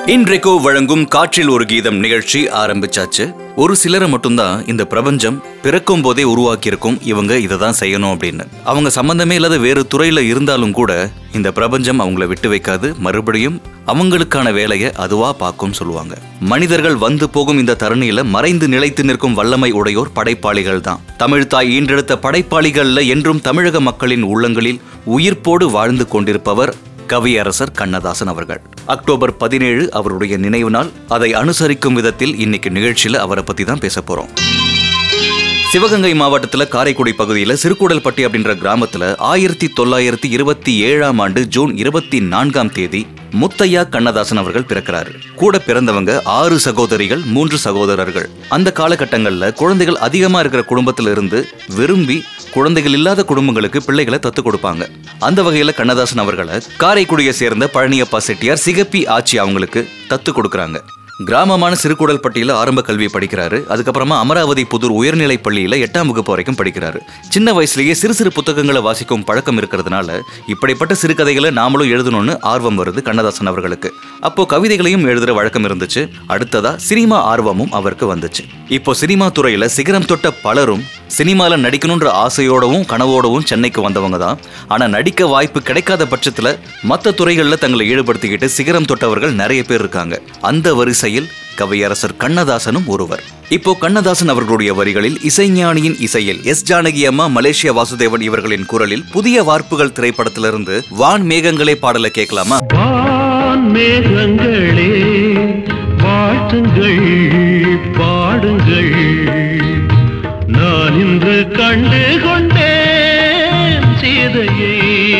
இன்றைக்கோ வழங்கும் காற்றில் ஒரு கீதம் நிகழ்ச்சி ஆரம்பிச்சாச்சு ஒரு சிலரை மட்டும்தான் இந்த பிரபஞ்சம் பிறக்கும் போதே உருவாக்கியிருக்கும் இவங்க இதை தான் செய்யணும் அப்படின்னு அவங்க சம்பந்தமே இல்லாத வேறு துறையில இருந்தாலும் கூட இந்த பிரபஞ்சம் அவங்கள விட்டு வைக்காது மறுபடியும் அவங்களுக்கான வேலையை அதுவா பார்க்கும் சொல்லுவாங்க மனிதர்கள் வந்து போகும் இந்த தருணியில மறைந்து நிலைத்து நிற்கும் வல்லமை உடையோர் படைப்பாளிகள் தான் தமிழ் தாய் ஈன்றெடுத்த படைப்பாளிகள்ல என்றும் தமிழக மக்களின் உள்ளங்களில் உயிர்ப்போடு வாழ்ந்து கொண்டிருப்பவர் கவியரசர் கண்ணதாசன் அவர்கள் அக்டோபர் பதினேழு அவருடைய நினைவு நாள் அதை அனுசரிக்கும் விதத்தில் இன்னைக்கு நிகழ்ச்சியில அவரை பத்தி தான் பேச போறோம் சிவகங்கை மாவட்டத்துல காரைக்குடி பகுதியில சிறுகுடல்பட்டி அப்படின்ற கிராமத்துல ஆயிரத்தி தொள்ளாயிரத்தி இருபத்தி ஏழாம் ஆண்டு ஜூன் இருபத்தி நான்காம் தேதி முத்தையா கண்ணதாசன் அவர்கள் பிறக்கிறாரு கூட பிறந்தவங்க ஆறு சகோதரிகள் மூன்று சகோதரர்கள் அந்த காலகட்டங்கள்ல குழந்தைகள் அதிகமா இருக்கிற குடும்பத்துல இருந்து விரும்பி குழந்தைகள் இல்லாத குடும்பங்களுக்கு பிள்ளைகளை தத்து கொடுப்பாங்க அந்த வகையில கண்ணதாசன் அவர்களை காரைக்குடியை சேர்ந்த பழனியப்பா செட்டியார் சிகப்பி ஆட்சி அவங்களுக்கு தத்து கொடுக்கறாங்க கிராமமான சிறுகுடல்பட்டியில ஆரம்ப கல்வி படிக்கிறாரு அதுக்கப்புறமா அமராவதி புதூர் உயர்நிலைப் பள்ளியில எட்டாம் வகுப்பு வரைக்கும் படிக்கிறாரு சின்ன வயசுலயே சிறு சிறு புத்தகங்களை வாசிக்கும் பழக்கம் இருக்கிறதுனால இப்படிப்பட்ட சிறுகதைகளை நாமளும் எழுதணும்னு ஆர்வம் வருது கண்ணதாசன் அவர்களுக்கு அப்போ கவிதைகளையும் எழுதுற வழக்கம் இருந்துச்சு அடுத்ததா சினிமா ஆர்வமும் அவருக்கு வந்துச்சு இப்போ சினிமா துறையில சிகரம் தொட்ட பலரும் சினிமால நடிக்கணுன்ற ஆசையோடவும் கனவோடவும் சென்னைக்கு வந்தவங்க தான் ஆனா நடிக்க வாய்ப்பு கிடைக்காத பட்சத்துல மற்ற துறைகள்ல தங்களை ஈடுபடுத்திக்கிட்டு சிகரம் தொட்டவர்கள் நிறைய பேர் இருக்காங்க அந்த வரிசையில் கவியரசர் கண்ணதாசனும் ஒருவர் இப்போ கண்ணதாசன் அவர்களுடைய வரிகளில் இசைஞானியின் இசையில் எஸ் ஜானகி அம்மா மலேசியா வாசுதேவன் இவர்களின் குரலில் புதிய வார்ப்புகள் திரைப்படத்திலிருந்து வான் மேகங்களே பாடலை கேட்கலாமா வான் மேகங்களே வாழ்த்துங்கள் பாடுங்கள் நான் இன்று கண்டு கொண்டேன் சீதையை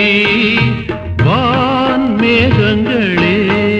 வான் மேகங்களே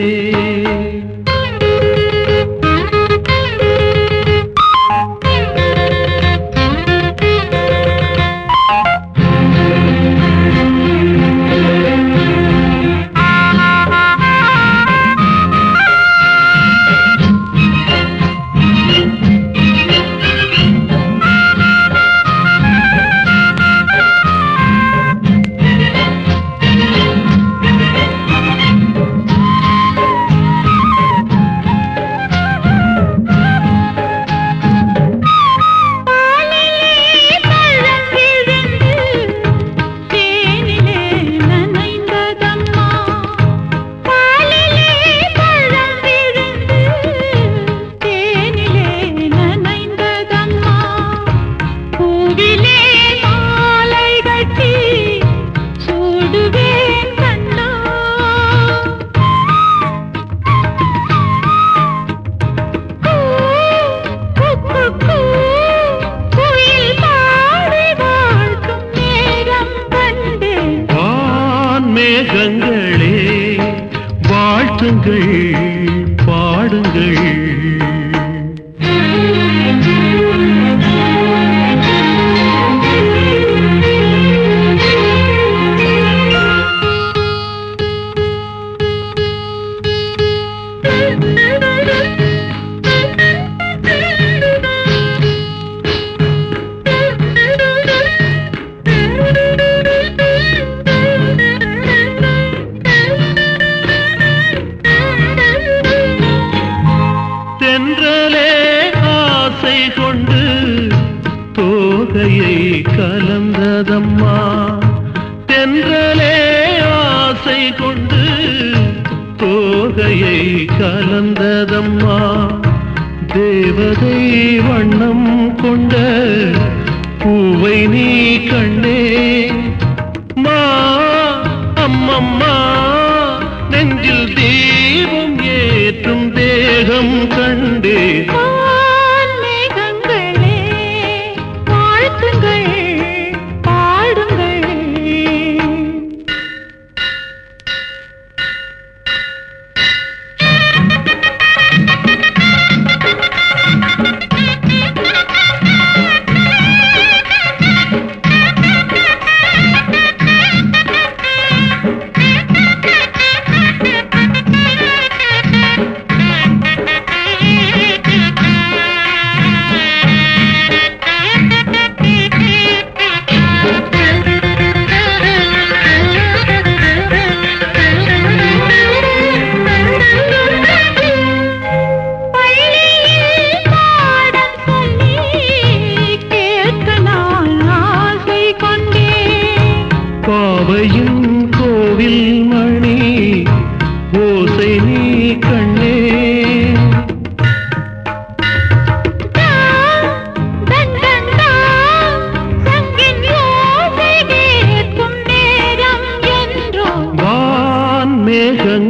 தேனிலே நனைந்ததம்மா பாலிலே பழம் விழுந்து தேனிலே நனைந்ததம்மா பூவிலே மாலை கட்டி சூடுவேன் கண்ணா குயில் பாடி வாழ்த்தும் நேரம் கண்டேன் வான் மேகங்களே வாழ்த்துங்கள் பாடுங்கள் தென்றலே ஆசை கொண்டு தோகையை கலந்ததம்மா தென்றலே ஆசை கொண்டு தோகையை கலந்ததம்மா தேவதை வண்ணம் கொண்ட பூவை நீ கண்டே மா அம்மம்மா நெஞ்சில் தீபம் ஏற்றும் தேகம் கண்டே வான் மேகங்களே வாழ்த்துங்கள் பாடுங்கள்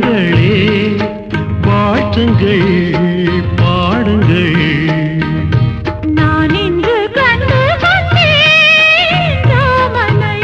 மேகங்களே வாழ்த்துங்கள் பாடுங்கள் நான் இன்று கண்டு கொண்டேன் ராமனை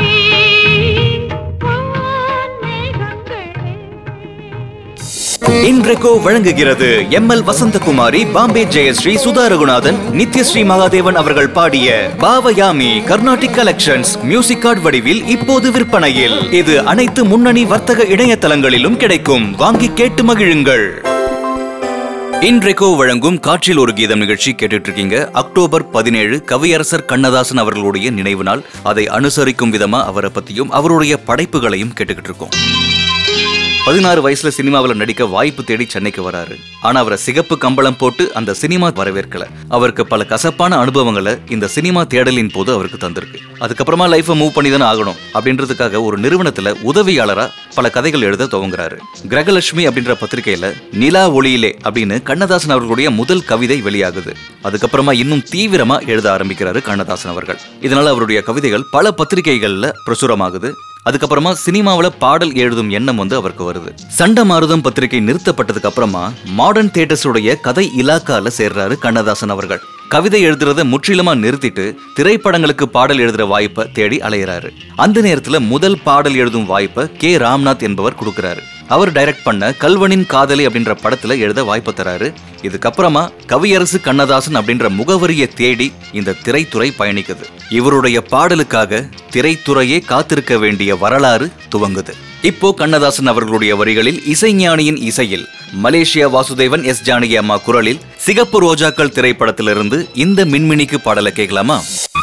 வான்மேகங்களே இன்றைக்கோ வழங்குகிறது எம் எல் வசந்தகுமாரி பாம்பே ஜெயஸ்ரீ சுதா ரகுநாதன் நித்யஸ்ரீ மகாதேவன் அவர்கள் பாடிய Bhavayami Carnatic collections music card வடிவில் இப்போது விற்பனையில் இது அனைத்து முன்னணி வர்த்தக இணையதளங்களிலும் கிடைக்கும் வாங்கி கேட்டு மகிழுங்கள் இன்றைக்கோ வழங்கும் காற்றில் ஒரு கீதம் நிகழ்ச்சி கேட்டுட்டு இருக்கீங்க அக்டோபர் பதினேழு கவியரசர் கண்ணதாசன் அவர்களுடைய நினைவு நாள் அதை அனுசரிக்கும் விதமா அவரை பத்தியும் அவருடைய படைப்புகளையும் கேட்டுக்கிட்டு இருக்கோம் பதினாறு வயசுல சினிமாவில் நடிக்க வாய்ப்பு தேடி சென்னைக்கு வராரு ஆனா அவரை சிகப்பு கம்பளம் போட்டு அந்த சினிமா வரவேற்கல அவருக்கு பல கசப்பான அனுபவங்களை இந்த சினிமா தேடலின் போது அவருக்கு தந்திருக்கு அதுக்கப்புறமா லைஃபை மூவ் பண்ணி தானே ஆகணும் அப்படின்றதுக்காக ஒரு நிறுவனத்துல உதவியாளரா பல கதைகள் எழுத துவங்குறாரு கிரகலட்சுமி அப்படின்ற பத்திரிகையில நிலா ஒளியிலே அப்படின்னு கண்ணதாசன் அவர்களுடைய முதல் கவிதை வெளியாகுது அதுக்கப்புறமா இன்னும் தீவிரமா எழுத ஆரம்பிக்கிறாரு கண்ணதாசன் அவர்கள் இதனால அவருடைய கவிதைகள் பல பத்திரிகைகள்ல பிரசுரமாகுது அதுக்கப்புறமா சினிமாவுல பாடல் எழுதும் எண்ணம் வந்து அவருக்கு வருது சண்ட மாருதம் பத்திரிகை நிறுத்தப்பட்டதுக்கு அப்புறமா மாடர்ன் தியேட்டர்ஸுடைய கதை இலாக்கால சேர்றாரு கண்ணதாசன் அவர்கள் கவிதை எழுதுறத முற்றிலுமா நிறுத்திட்டு திரைப்படங்களுக்கு பாடல் எழுதுற வாய்ப்பை தேடி அலையிறாரு அந்த நேரத்துல முதல் பாடல் எழுதும் வாய்ப்பை கே ராம்நாத் என்பவர் கொடுக்கறாரு அவர் டைரக்ட் பண்ண கல்வனின் காதலி அப்படின்ற படத்துல எழுத வாய்ப்பு தராரு இதுக்கப்புறமா கவியரசு கண்ணதாசன் அப்படின்ற முகவரியை தேடி இந்த திரைத்துறை பயணிக்குது இவருடைய பாடலுக்காக திரைத்துறையே காத்திருக்க வேண்டிய வரலாறு துவங்குது இப்போ கண்ணதாசன் அவர்களுடைய வரிகளில் இசைஞானியின் இசையில் மலேசியா வாசுதேவன் எஸ் ஜானகி அம்மா குரலில் சிகப்பு ரோஜாக்கள் திரைப்படத்திலிருந்து இந்த மின்மினிக்கு பாடலை கேட்கலாமா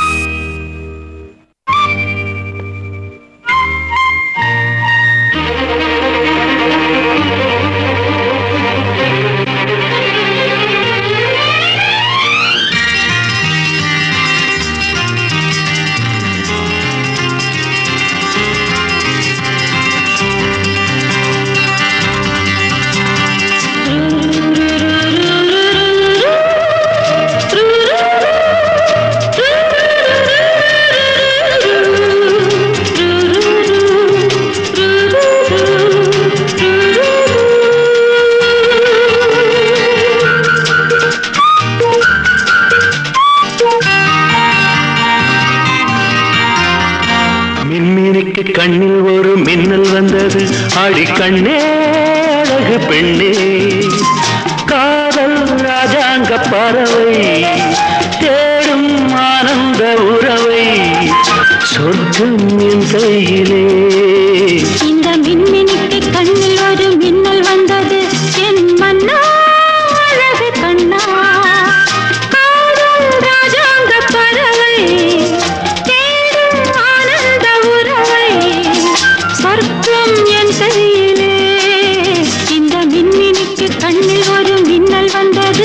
மின்மினிக்கு கண்ணில் ஒரு மின்னல் வந்தது அடி கண்ணே அழகு பெண்ணே காதல் ராஜாங்க பறவை தேடும் ஆனந்த உறவை சொர்க்கம் என் கையிலே இந்த மின்மினிக்கு கண்ணில் ஒரு மின்னல் வந்தது என் மன்னா அழகு கண்ணா காதல் ராஜாங்க பறவை தேடும் ஆனந்த உறவை சொர்க்கம் என் கையிலே இந்த மின்மினிக்கு கண்ணில் ஒரு மின்னல் வந்தது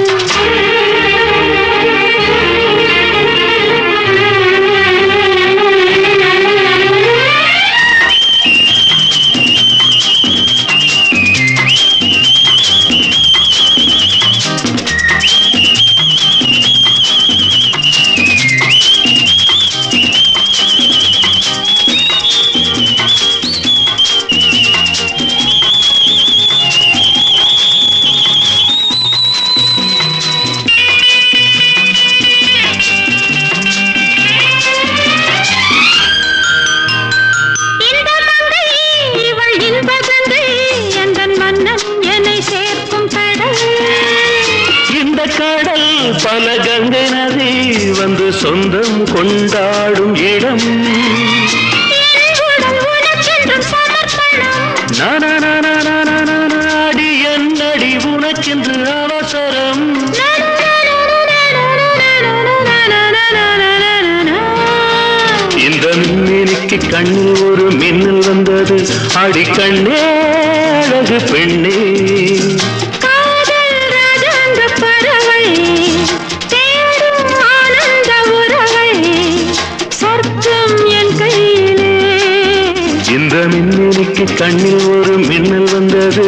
இந்த மங்கை இவள் இன்பகங்கை எந்தன் மன்னன் என்னை சேர்க்கும் கடல் இந்த கடல் பல கங்கை நதி வந்து சொந்தம் கொண்டாடும் இடம் என் உடல் உனக்கென்றும் சமர்ப்பணம் நாடி என்னடி உனக்கென்று அவசரம் இந்த மின்னினிக்கு கண்ணில் ஒரு மின்னல் வந்தது அடி கண்ணே அழகு பெண்ணே காதல் ராஜாங்க பறவை தேடும் ஆனந்த உறவை சொர்க்கம் என் கையிலே இந்த மின்னினிக்கு கண்ணில் ஒரு மின்னல் வந்தது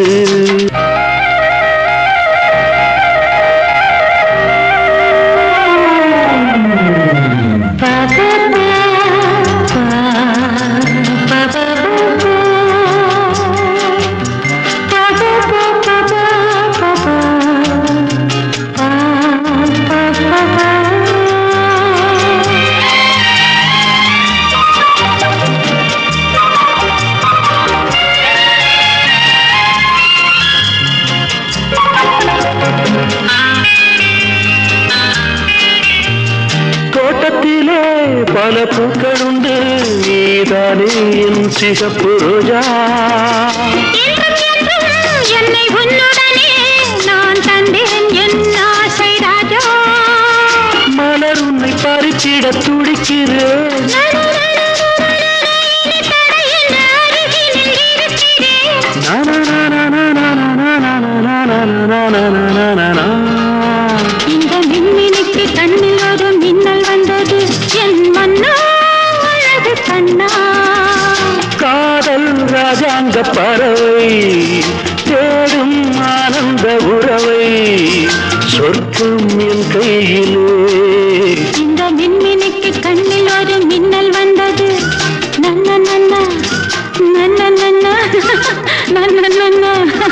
பா பூக்கள் உண்டு நீதானே என் சிகப்பு ரோஜா என்றும் என்றும் என்னை உன்னுடனே நான் தந்தேன் என் ஆசை ராஜா மலர் உன்னை பறிச்சிட துடிக்கிறேன் இனி தடையின்றி அருகினில் இருக்கிறேன். இந்த மின்மினிக்கு கண்ணில் ஒரு மின்னல் வந்தது என் மன்னா அழகு கண்ணா காதல் ராஜாங்க பறவை தேடும் ஆனந்த உறவை சொர்க்கம் என் கையிலே இந்த மின்மினிக்கு கண்ணில் ஒரு மின்னல் வந்தது நன்ன நன்ன நன்ன நன்ன நன்ன நன்ன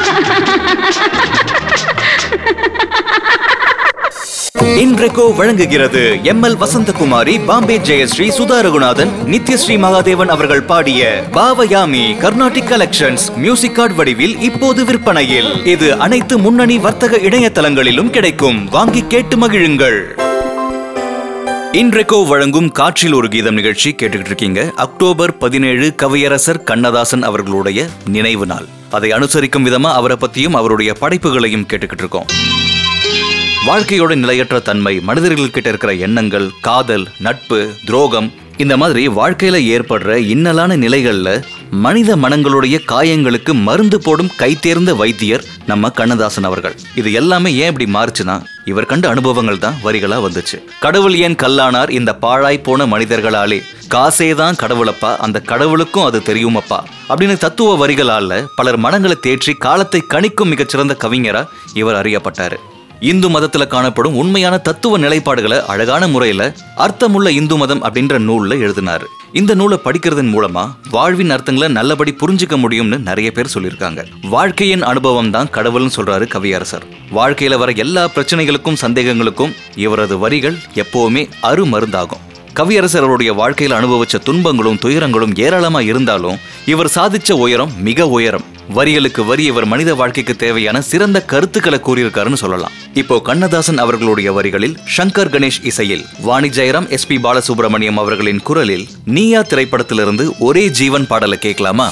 இன்றைக்கோ வழங்குகிறது எம் எல் வசந்தகுமாரி பாம்பே ஜெயஸ்ரீ சுதா ரகுநாதன் நித்யஸ்ரீ மகாதேவன் அவர்கள் பாடிய Bhavayami Carnatic collections music card வடிவில் இப்போது விற்பனையில் இது அனைத்து முன்னணி வர்த்தக இணையதளங்களிலும் கிடைக்கும் வாங்கி கேட்டு மகிழுங்கள் இன்றைக்கோ வழங்கும் காற்றில் ஒரு கீதம் நிகழ்ச்சி கேட்டுக்கிட்டு இருக்கீங்க அக்டோபர் பதினேழு கவியரசர் கண்ணதாசன் அவர்களுடைய நினைவு நாள் அதை அனுசரிக்கும் விதமா அவரை பத்தியும் அவருடைய படைப்புகளையும் கேட்டுக்கிட்டு இருக்கோம் வாழ்க்கையோட நிலையற்ற தன்மை மனிதர்கள்கிட்ட இருக்கிற எண்ணங்கள் காதல் நட்பு துரோகம் இந்த மாதிரி வாழ்க்கையில ஏற்படுற இன்னலான நிலைகள்ல மனித மனங்களுடைய காயங்களுக்கு மருந்து போடும் கைத்தேர்ந்த வைத்தியர் நம்ம கண்ணதாசன் அவர்கள் இது எல்லாமே ஏன் இப்படி மாறுச்சுன்னா இவர் கண்ட அனுபவங்கள் தான் வரிகளா வந்துச்சு கடவுள் ஏன் கல்லானார் இந்த பாழாய் போன மனிதர்களாலே காசே தான் கடவுளப்பா அந்த கடவுளுக்கும் அது தெரியுமப்பா அப்படின்னு தத்துவ வரிகளால பலர் மனங்களை தேற்றி காலத்தை கணிக்கும் மிகச்சிறந்த கவிஞரா இவர் அறியப்பட்டாரு இந்து மதத்துல காணப்படும் உண்மையான தத்துவ நிலைப்பாடுகளை அழகான முறையில அர்த்தமுள்ள இந்து மதம் அப்படின்ற நூல்ல எழுதினாரு இந்த நூலை படிக்கிறதன் மூலமா வாழ்வின் அர்த்தங்களை நல்லபடி புரிஞ்சுக்க முடியும்னு நிறைய பேர் சொல்லியிருக்காங்க வாழ்க்கையின் அனுபவம் தான் கடவுள்னு சொல்றாரு கவியரசர் வாழ்க்கையில வர எல்லா பிரச்சனைகளுக்கும் சந்தேகங்களுக்கும் இவரது வரிகள் எப்பவுமே அருமருந்தாகும் கவியரசர் அவருடைய வாழ்க்கையில அனுபவிச்ச துன்பங்களும் துயரங்களும் ஏராளமா இருந்தாலும் இவர் சாதிச்ச உயரம் மிக உயரம் வரிகளுக்கு வரி இவர் மனித வாழ்க்கைக்கு தேவையான சிறந்த கருத்துக்களை கூறியிருக்காருன்னு சொல்லலாம் இப்போ கண்ணதாசன் அவர்களுடைய வரிகளில் சங்கர் கணேஷ் இசையில் வாணி ஜெயராம் எஸ் பி பாலசுப்ரமணியம் அவர்களின் குரலில் நீயா திரைப்படத்திலிருந்து ஒரே ஜீவன் பாடலை கேட்கலாமா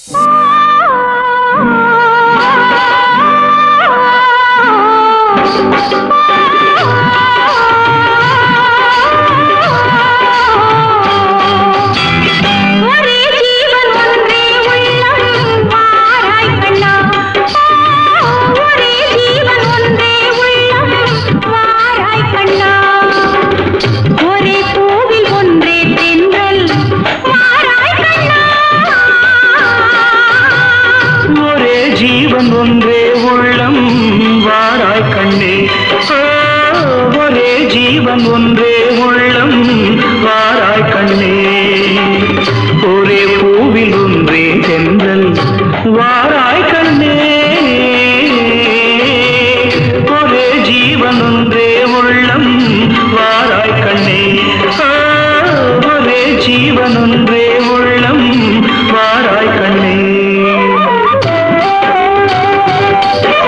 ஒரே ஜீவன் ஒன்றே உள்ளம் வாராய் கண்ணா ஒரே ஜீவன் ஒன்றே உள்ளம் வாராய் கண்ணா ஒரே பூவில் ஒன்றே தென்றல் வாராய் கண்ணா ஒரே ஜீவன் ஒன்றே உள்ளம் வாராய் கண்ணே ஆ, ஒரே ஜீவன் ஒன்றே உள்ளம் வாராய் கண்ணே ஒரே பூவில் ஒன்றே தென்றல் வாராய் கண்ணே ஒரே ஜீவன் ஒன்றே உள்ளம் வாராய் கண்ணே ஆ, ஒரே ஜீவன் ஒன்றே உள்ளம் வாராய் கண்ணே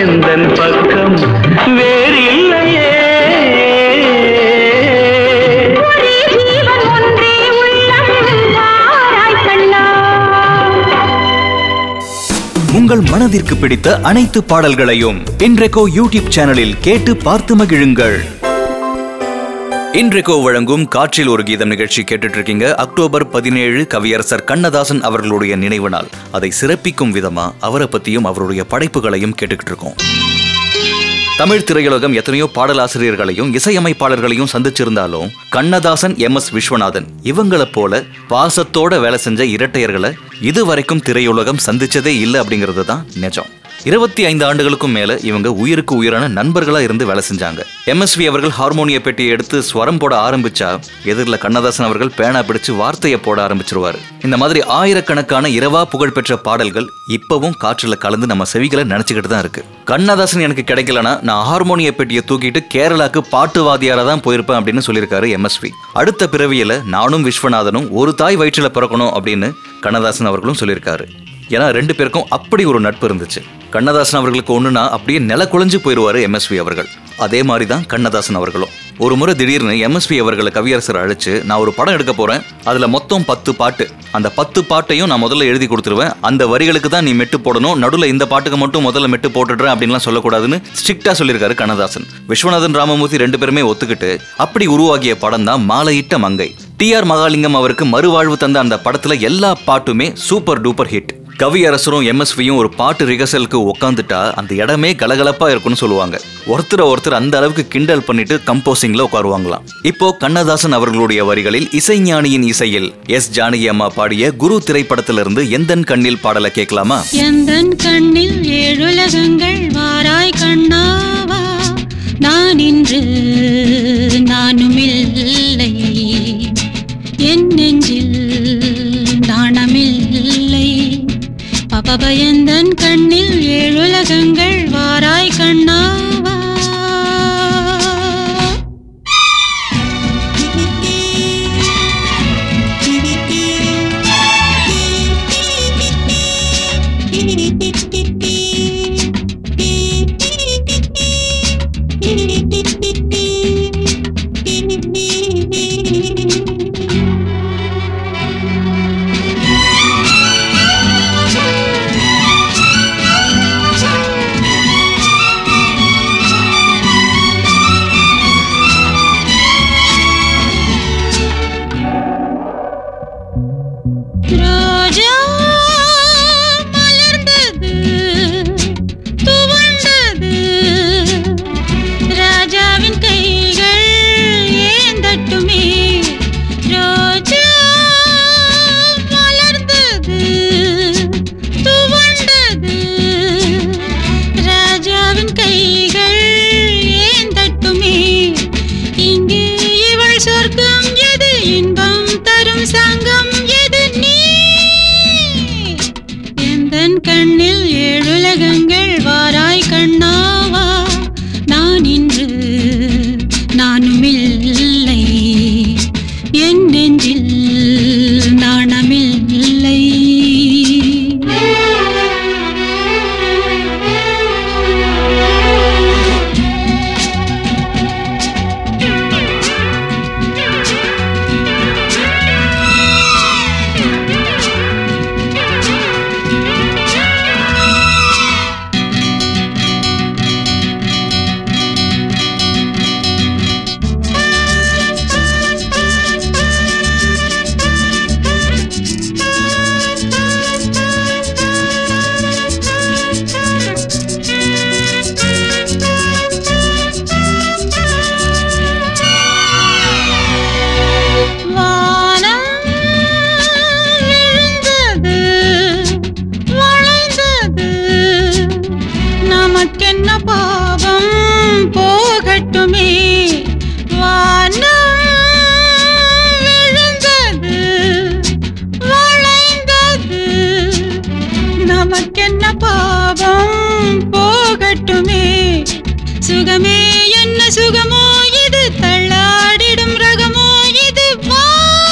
எந்தன் பக்கம் வேறில்லையே ஒரே ஜீவன் ஒன்றே உள்ளம் வாராய் கண்ணா உங்கள் மனதிற்கு பிடித்த அனைத்து பாடல்களையும் இன்றைக்கோ யூடியூப் சேனலில் கேட்டு பார்த்து மகிழுங்கள் இன்றைக்கோ வழங்கும் காற்றில் ஒரு கீதம் நிகழ்ச்சி கேட்டுட்டு இருக்கீங்க அக்டோபர் பதினேழு கவியரசர் கண்ணதாசன் அவர்களுடைய நினைவு நாள் அதை சிறப்பிக்கும் விதமா அவரை பத்தியும் அவருடைய படைப்புகளையும் கேட்டுக்கிட்டு இருக்கோம் தமிழ் திரையுலகம் எத்தனையோ பாடலாசிரியர்களையும் இசையமைப்பாளர்களையும் சந்திச்சிருந்தாலும் கண்ணதாசன் எம் எஸ் விஸ்வநாதன் இவங்கள போல பாசத்தோட வேலை செஞ்ச இரட்டையர்களை இதுவரைக்கும் திரையுலகம் சந்திச்சதே இல்லை அப்படிங்கிறது தான் நிஜம் இருபத்தி ஐந்து ஆண்டுகளுக்கும் மேல இவங்க உயிருக்கு உயிரான நண்பர்களா இருந்து வேலை செஞ்சாங்க எம்எஸ்வி அவர்கள் ஹார்மோனிய பெட்டியை எடுத்து ஸ்வரம் போட ஆரம்பிச்சா எதிரில் கண்ணதாசன் அவர்கள் பேனா பிடிச்சு வார்த்தையை போட ஆரம்பிச்சிருவாரு இந்த மாதிரி ஆயிரக்கணக்கான இரவா புகழ்பெற்ற பாடல்கள் இப்பவும் காற்றுல கலந்து நம்ம செவிகளை நினைச்சுக்கிட்டு தான் இருக்கு கண்ணதாசன் எனக்கு கிடைக்கலனா நான் ஹார்மோனிய பெட்டியை தூக்கிட்டு கேரளாக்கு பாட்டு வாத்தியாரா தான் போயிருப்பேன் அப்படின்னு சொல்லியிருக்காரு எம்எஸ்வி அடுத்த பிறவியில நானும் விஸ்வநாதனும் ஒரு தாய் வயிற்றுல பிறக்கணும் அப்படின்னு கண்ணதாசன் அவர்களும் சொல்லியிருக்காரு ஏன்னா ரெண்டு பேருக்கும் அப்படி ஒரு நட்பு இருந்துச்சு கண்ணதாசன் அவர்களுக்கு ஒண்ணுனா அப்படியே நில குலைஞ்சு போயிடுவாரு எம்எஸ்வி அவர்கள் அதே மாதிரி தான் கண்ணதாசன் அவர்களும் ஒரு முறை திடீர்னு எம்எஸ்வி அவர்களை கவியரசர் அழைச்சு நான் ஒரு படம் எடுக்க போறேன் அதுல மொத்தம் பத்து பாட்டு அந்த பத்து பாட்டையும் நான் முதல்ல எழுதி கொடுத்துருவேன் அந்த வரிகளுக்கு தான் நீ மெட்டு போடணும் நடுவில் இந்த பாட்டுக்கு மட்டும் முதல்ல மெட்டு போட்டுடுறேன் அப்படின்லாம் சொல்லக்கூடாதுன்னு ஸ்ட்ரிக்டா சொல்லியிருக்காரு கண்ணதாசன் விஸ்வநாதன் ராமமூர்த்தி ரெண்டு பேருமே ஒத்துக்கிட்டு அப்படி உருவாகிய படம் தான் மாலையிட்ட மங்கை டி ஆர் மகாலிங்கம் அவருக்கு மறுவாழ்வு தந்த அந்த படத்துல எல்லா பாட்டுமே சூப்பர் டூப்பர் ஹிட் கவியரசரும் எம்எஸ்வியும் ஒரு பாட்டு ரிஹர்சலுக்கு உட்காந்துட்டா அந்த இடமே கலகலப்பா இருக்கும்னு சொல்லுவாங்க ஒருத்தரை ஒருத்தர் அந்த அளவுக்கு கிண்டல் பண்ணிட்டு கம்போசிங்ல உட்காருவாங்களாம் இப்போ கண்ணதாசன் அவர்களுடைய வரிகளில் இசைஞானியின் இசையில் எஸ் ஜானகி அம்மா பாடிய குரு திரைப்படத்திலிருந்து எந்தன் கண்ணில் பாடலை கேட்கலாமா எந்தன் கண்ணில் ஏழுலகங்கள் வாராய் கண்ணாவா நான் இன்று நானும் இல்லை என் நெஞ்சில் நாணமில்லை பபபயந்தன் கண்ணில் ஏழுலகங்கள் வாராய் கண்ணாவா ரோஜா மலர்ந்தது துவண்டது ராஜாவின் கைகள் ஏந்தட்டுமே ரோஜா மலர்ந்தது துவண்டது ராஜாவின் கைகள் ஏந்தட்டுமே இங்கே இவள் சொர்க்கம் எது இன்பம் தரும் சங்கம் எது நீ எந்தன் கண்ணில் ஏழுலகங்கள் வாராய் கண்ணாவா நான் இன்று நானும் இல்லை என் நெஞ்சில் நாணமில்லை வானம் விழுந்தது வளைந்தது நமக்கென்ன பாவம் போகட்டுமே வானம் விழுந்தது வளைந்தது நமக்கென்ன பாவம் போகட்டுமே சுகமே என்ன சுகமோ இது தள்ளாடிடும் ரகமோ இது வா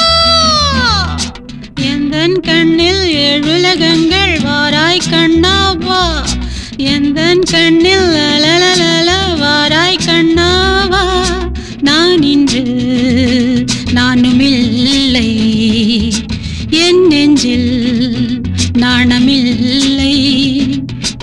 எந்தன் கண்ணில் ஏழுலகங்கள் வாராய் கண்ணா வா எந்தன் கண்ணில்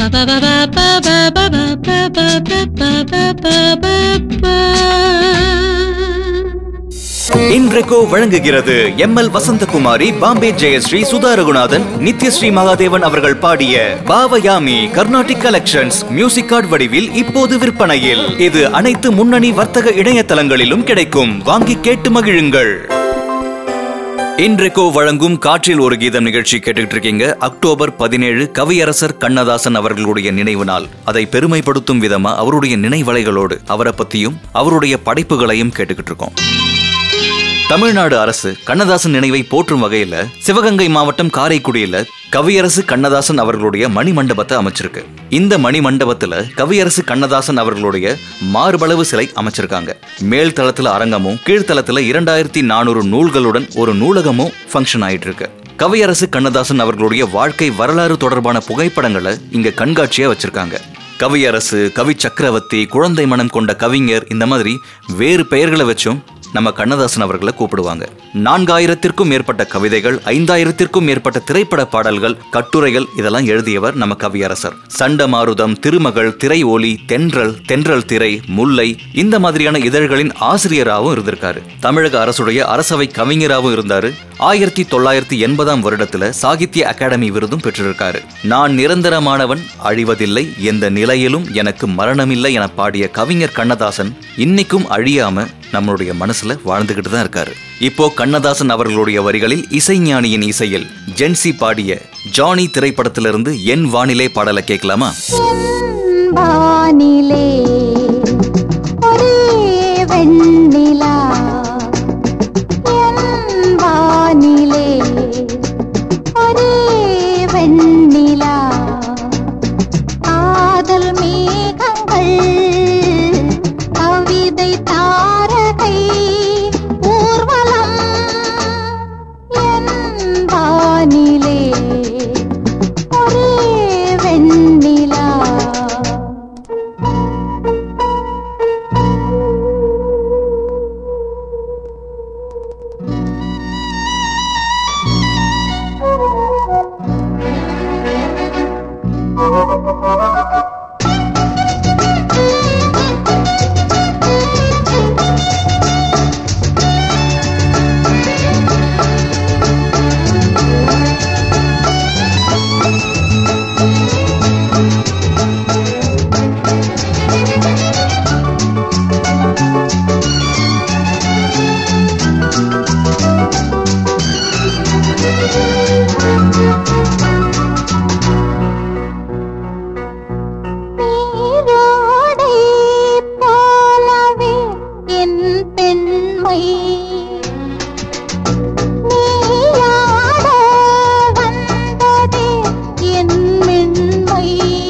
இன்றைக்கோ வழங்குகிறது எம் எல் வசந்தகுமாரி பாம்பே ஜெயஸ்ரீ சுதா ரகுநாதன் நித்யஸ்ரீ மகாதேவன் அவர்கள் பாடிய Bhavayami Carnatic collections music card வடிவில் இப்போது விற்பனையில் இது அனைத்து முன்னணி வர்த்தக இணையதளங்களிலும் கிடைக்கும் வாங்கி கேட்டு மகிழுங்கள் இன்றைக்கோ வழங்கும் காற்றில் ஒரு கீதம் நிகழ்ச்சி கேட்டுக்கிட்டு இருக்கீங்க அக்டோபர் பதினேழு கவியரசர் கண்ணதாசன் அவர்களுடைய நினைவு நாள் அதை பெருமைப்படுத்தும் விதமா அவருடைய நினைவலைகளோடு அவரை பத்தியும் அவருடைய படைப்புகளையும் கேட்டுக்கிட்டு இருக்கோம் தமிழ்நாடு அரசு கண்ணதாசன் நினைவை போற்றும் வகையில சிவகங்கை மாவட்டம் காரைக்குடியில கவியரசு கண்ணதாசன் அவர்களுடைய மணி மண்டபத்தை அமைச்சிருக்கு இந்த மணி மண்டபத்துல கவியரசு கண்ணதாசன் அவர்களுடைய மார்பளவு சிலை அமைச்சிருக்காங்க மேல் தளத்துல அரங்கமும் கீழ்த்தளத்துல இரண்டாயிரத்தி நானூறு நூல்களுடன் ஒரு நூலகமும் ஃபங்க்ஷன் ஆயிட்டு இருக்கு கவியரசு கண்ணதாசன் அவர்களுடைய வாழ்க்கை வரலாறு தொடர்பான புகைப்படங்களை இங்க கண்காட்சியா வச்சிருக்காங்க கவியரசு கவி சக்கரவர்த்தி குழந்தை மனம் கொண்ட கவிஞர் இந்த மாதிரி வேறு பெயர்களை வச்சும் நம்ம கண்ணதாசன் அவர்களை கூப்பிடுவாங்க நான்காயிரத்திற்கும் மேற்பட்ட கவிதைகள் ஐந்தாயிரத்திற்கும் மேற்பட்ட திரைப்பட பாடல்கள் கட்டுரைகள் இதெல்லாம் எழுதியவர் நம்ம கவியரசர் சண்டமாருதம் திருமகள் திரை ஒலி தென்றல் தென்றல் திரை முல்லை இந்த மாதிரியான இதழ்களின் ஆசிரியராகவும் இருந்திருக்காரு தமிழக அரசுடைய அரசவை கவிஞராகவும் இருந்தாரு ஆயிரத்தி தொள்ளாயிரத்தி எண்பதாம் வருடத்துல சாகித்ய அகாடமி விருதும் பெற்றிருக்காரு நான் நிரந்தரமானவன் அழிவதில்லை எந்த நிலையிலும் எனக்கு மரணமில்லை என பாடிய கவிஞர் கண்ணதாசன் இன்னைக்கும் அழியாம நம்மளுடைய மனசுல வாழ்ந்துகிட்டு தான் இருக்காரு இப்போ கண்ணதாசன் அவர்களுடைய வரிகளில் இசைஞானியின் இசையில் ஜென்சி பாடிய ஜானி திரைப்படத்திலிருந்து என் வானிலை பாடலை கேட்கலாமா வானிலே ஒரே வெண்ணிலா என் வானிலே ஒரே வெண்ணிலா காதல் மேகங்கள் கவிதை தாரகை ஊர்வலம் என் வானிலே ஒரே வெண்ணிலா நீரோடை போலவே என் பெண்மை நீயாட வந்ததே என் மென்மை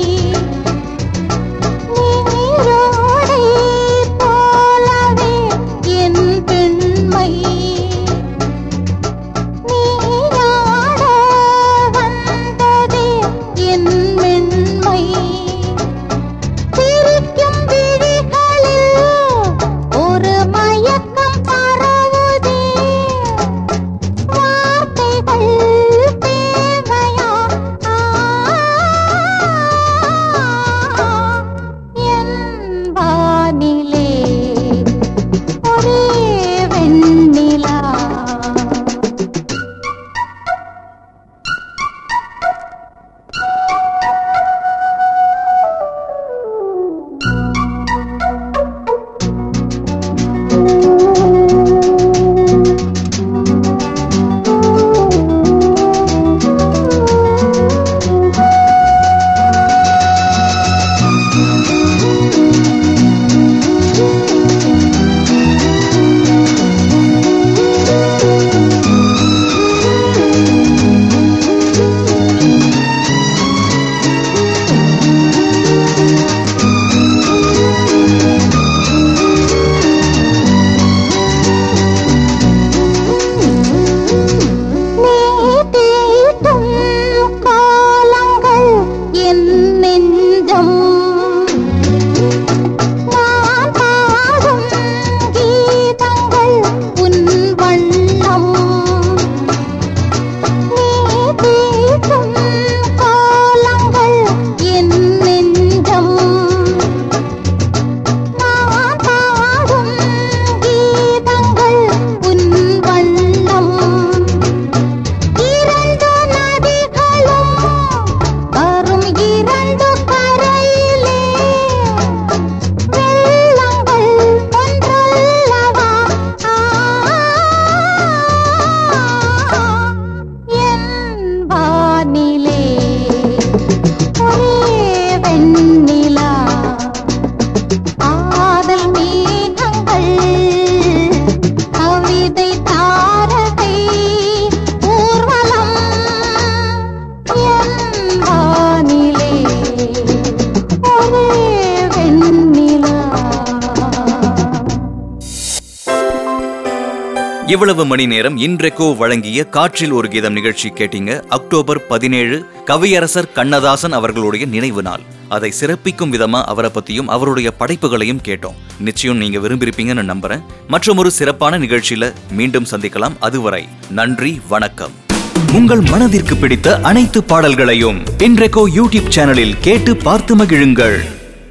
நீரோடை போலவே என் பெண்மை நீயாட வந்ததே என் மென்மை திரை இவ்வளவு மணி நேரம் இன்றைக்கோ வழங்கிய காற்றில் ஒரு கீதம் நிகழ்ச்சி கேட்டீங்க அக்டோபர் பதினேழு கவியரசர் கண்ணதாசன் அவர்களுடைய நினைவு நாள் அதை சிறப்பிக்கும் விதமா அவரை பத்தியும் அவருடைய படைப்புகளையும் கேட்டோம் நிச்சயம் நீங்க விரும்பியிருப்பீங்கன்னு நம்புறேன் மற்றும் ஒரு சிறப்பான நிகழ்ச்சியில மீண்டும் சந்திக்கலாம் அதுவரை நன்றி வணக்கம் உங்கள் மனதிற்கு பிடித்த அனைத்து பாடல்களையும் இன்றைக்கோ யூடியூப் சேனலில் கேட்டு பார்த்து மகிழுங்கள்